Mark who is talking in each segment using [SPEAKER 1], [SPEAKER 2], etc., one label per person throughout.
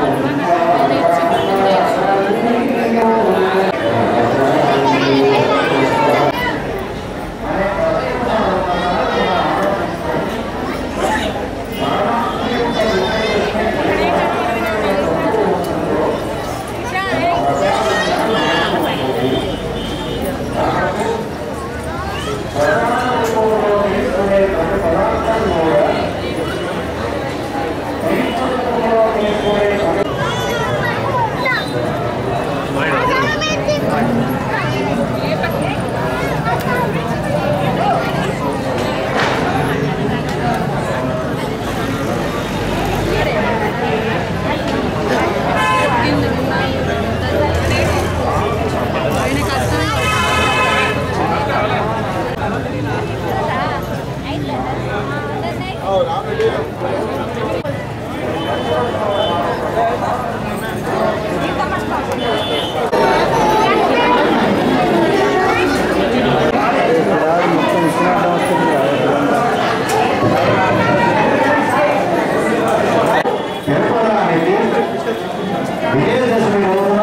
[SPEAKER 1] జరపడానికి విజయదశమి రోజున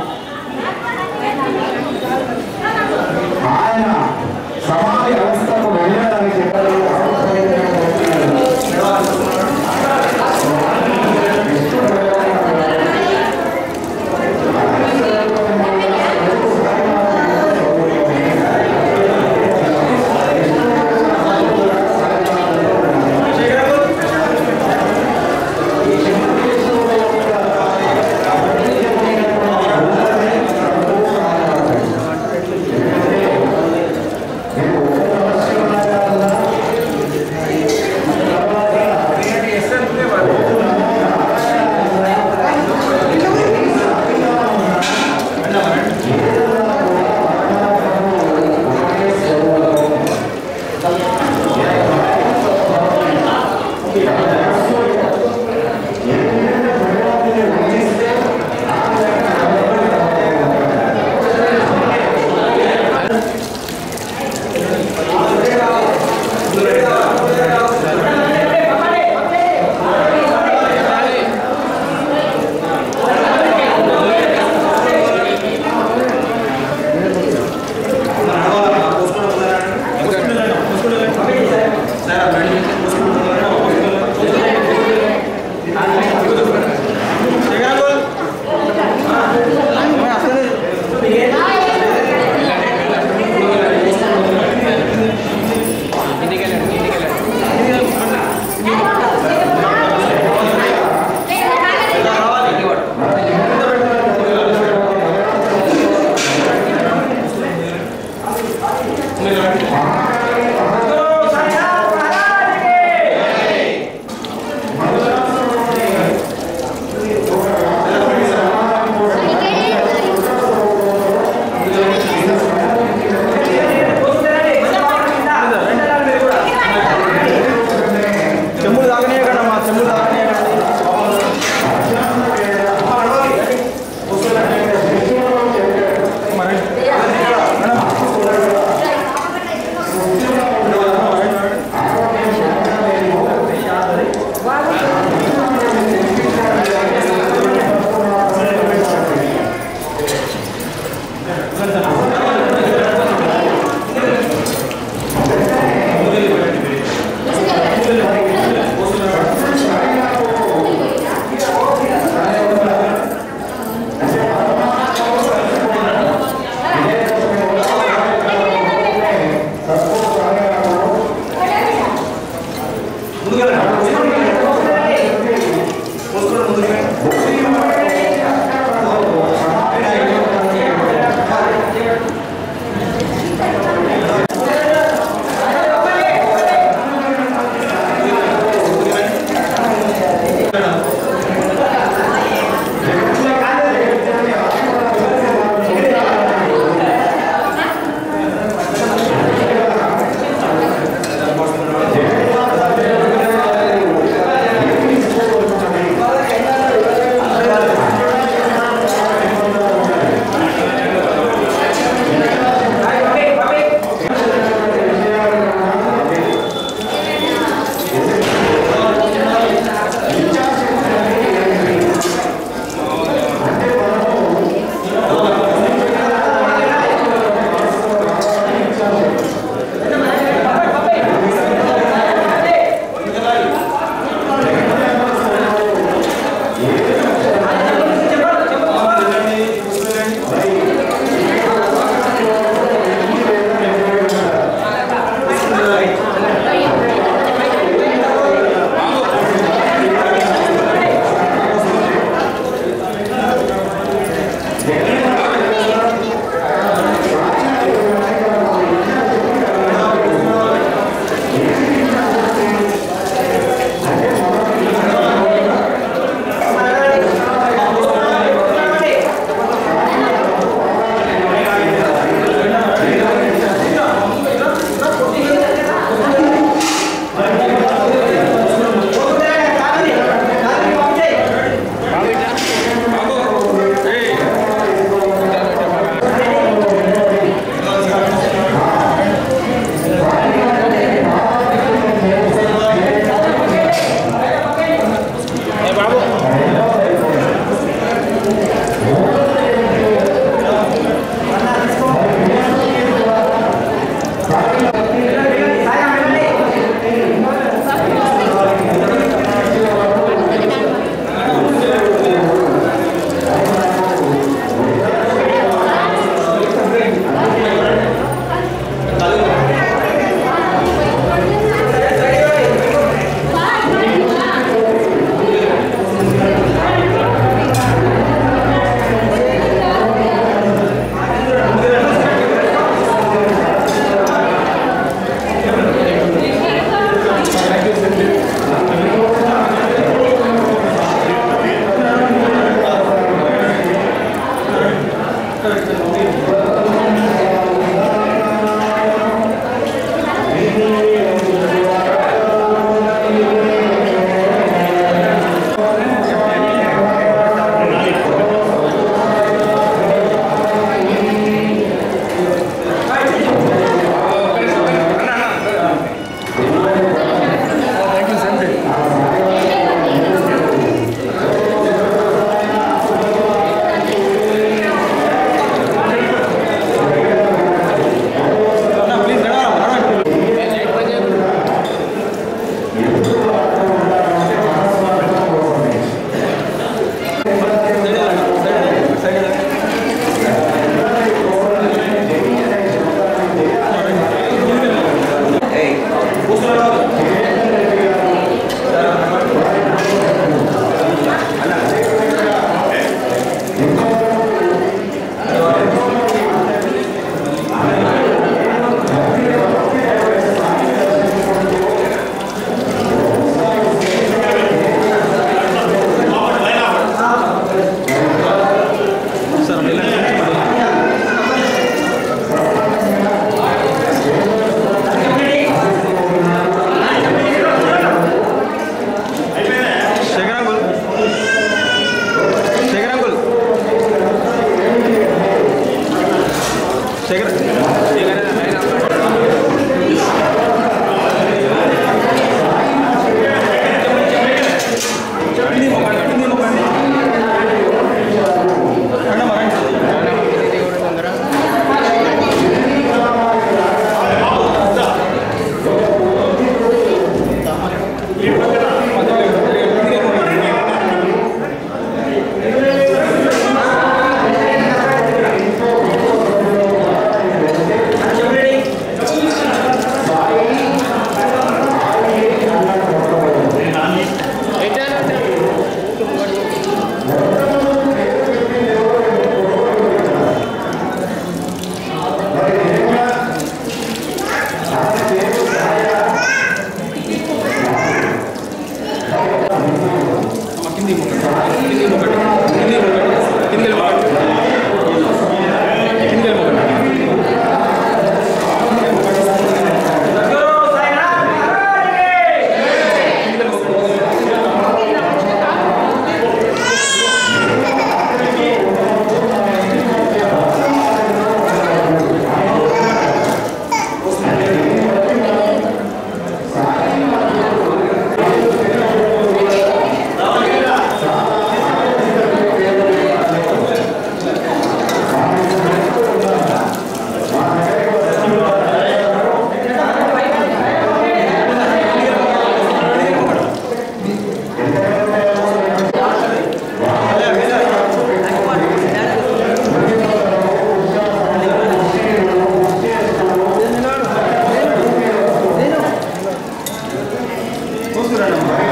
[SPEAKER 1] ఆయన సమాధి వ్యవస్థకు వెళ్ళడానికి
[SPEAKER 2] చెమ్ములు తాగనే కదా మా చెమ్ములు తాగనే
[SPEAKER 1] జయ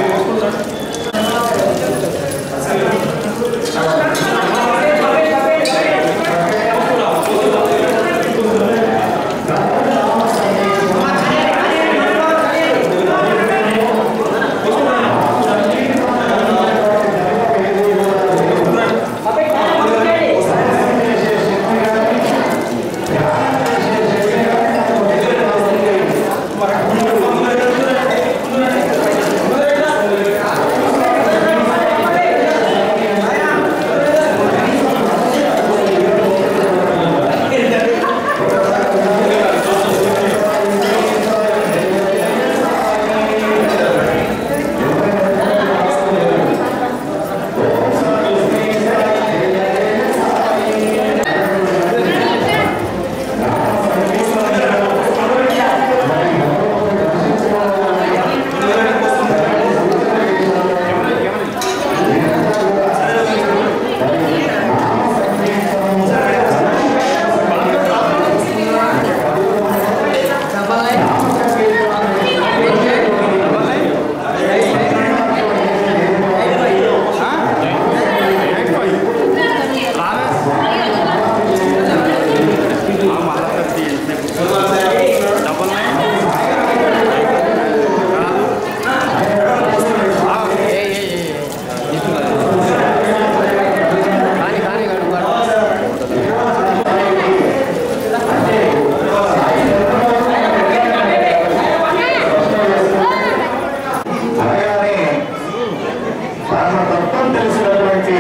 [SPEAKER 1] అనగానే తన తత్వం తెలిసినటువంటి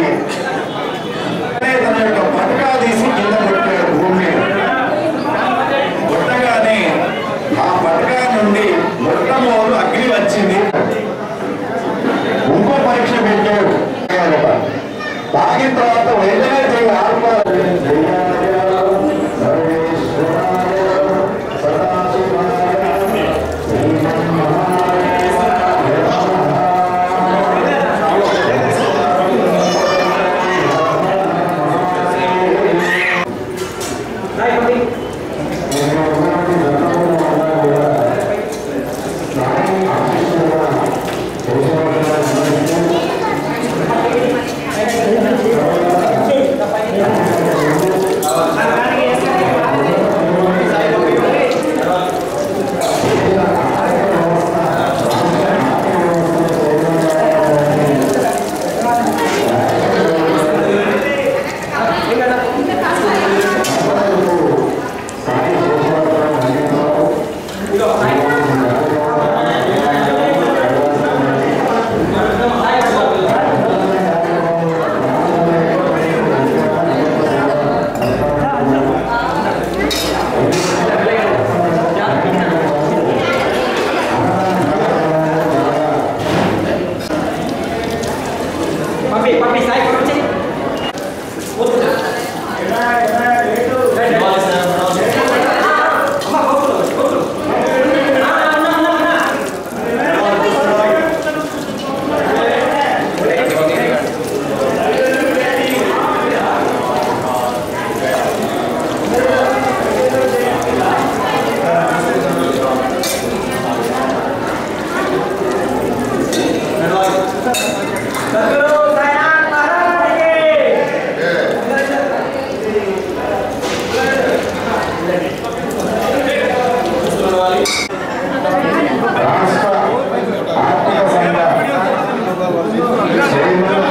[SPEAKER 1] తన యొక్క పటకా తీసి కింద కొట్టాడు భూమి మీద కొట్టగానే ఆ పటకా నుండి మొట్టమొదలు అగ్ని వచ్చింది ఇంకో పరీక్ష పెట్టాడు తాగిన తర్వాత వెంటనే తిరిగి ఆత్మ
[SPEAKER 2] పంపి పంపి సాయి పంపించి
[SPEAKER 1] రాష్ట్ర ఆర్థిక సంఘ చైర్మన్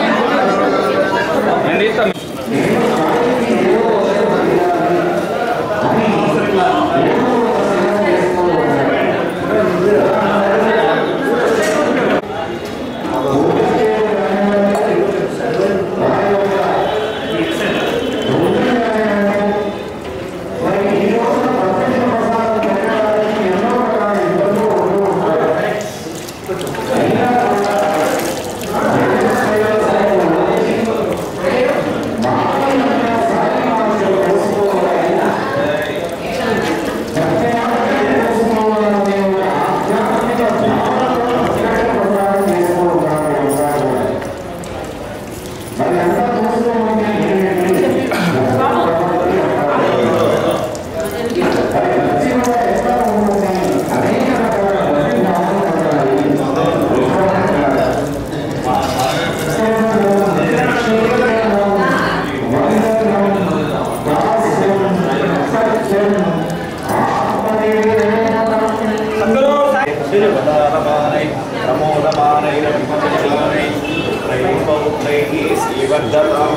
[SPEAKER 3] सर्वैः श्रीवर्धतां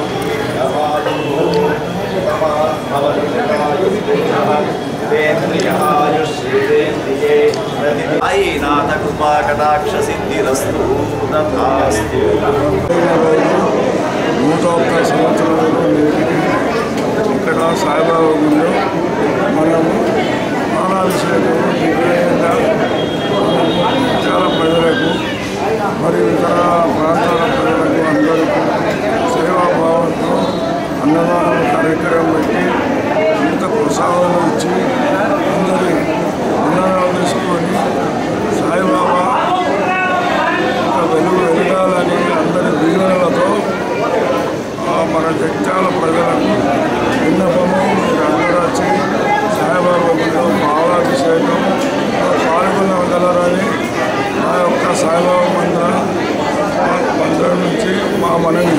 [SPEAKER 3] नाथ कृपा कटाक्ष सिद्धिरस्तु तथास्तु
[SPEAKER 4] నూట ఒక్క సంవత్సరాలలో నేటికి ఇక్కడ సాయిబాబా గుడిలో మనము ప్రాణాభిషేకం దివ్యంగా చాలా ప్రజలకు మరియు ఇతర ప్రాంతాల ప్రజలకు అందరికీ సేవాభావంతో అన్నదానం కార్యక్రమం పెట్టి ఇంత ప్రసాదాలు ఇచ్చి అందరి అన్నదానం తీసుకొని సాయిబాబా ఒక వెలుగు వెలగాలని అందరి దీవెనలతో ఆ మన జగ్జాల ప్రజలకు విన్నపము మీరు అందరూ వచ్చి సాయిబాబా గుడిలో పాలాభిషేకం పాల్గొనగలరని మా యొక్క సాయిబాబా మందిర మందిరం నుంచి మా మనవి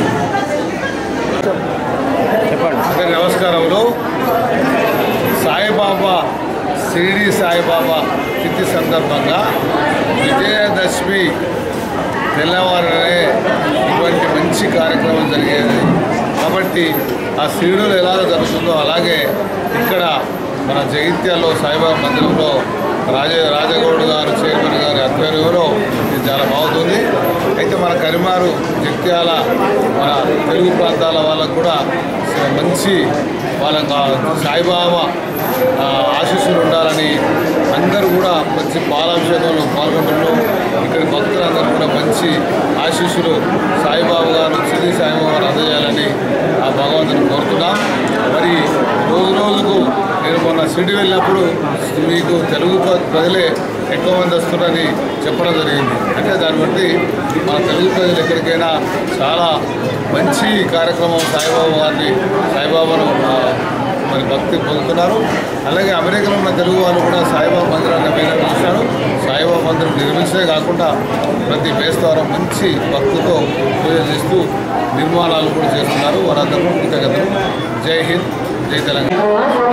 [SPEAKER 5] అందరి నమస్కారములు సాయిబాబా షిరిడి సాయిబాబా తిథి సందర్భంగా విజయదశమి తెల్లవారనే ఇటువంటి మంచి కార్యక్రమం జరిగేది కాబట్టి ఆ షిరిడిలో ఎలా జరుగుతుందో అలాగే ఇక్కడ మన జగిత్యాల్లో సాయిబాబా మందిరంలో రాజ రాజగౌడ్ గారు చైర్మన్ గారి ఆధ్వర్యంలో ఇది చాలా బాగుంటుంది అయితే మన కరిమారు జగిత్యాల మన తెలుగు ప్రాంతాల వాళ్ళకు కూడా మంచి వాళ్ళకు ఆ సాయిబాబా ఆ, ఆశీస్సులు ఉండాలని అందరూ కూడా మంచి పాలాభిషేకంలో పాల్గొంటున్నారు ఇక్కడ భక్తులందరూ కూడా మంచి ఆశీస్సులు సాయిబాబా గారు సిరి సాయిబాబా గారు అందజేయాలని ఆ భగవంతుని కోరుతున్నాం మరి రోజు రోజుకు నేను మొన్న సిటీ వెళ్ళినప్పుడు మీకు తెలుగు ప్ర- ప్రజలే ఎక్కువ మంది వస్తున్నారని చెప్పడం జరిగింది అంటే దాన్ని బట్టి మన తెలుగు ప్రజలు ఎక్కడికైనా చాలా మంచి కార్యక్రమం సాయిబాబా గారిని సాయిబాబాను ఆ, మరి భక్తి పొందుతున్నారు అలాగే అమెరికాలో ఉన్న తెలుగు వాళ్ళు కూడా సాయిబాబా మందిరాన్ని అమెరికా చూశారు సాయిబాబా మందిరం నిర్మించే కాకుండా ప్రతి బేస్తవారం మంచి భక్తితో పూజలు చేస్తూ నిర్మాణాలు కూడా చేస్తున్నారు వారందరూ కృతజ్ఞతలు జై హింద్ జై తెలంగాణ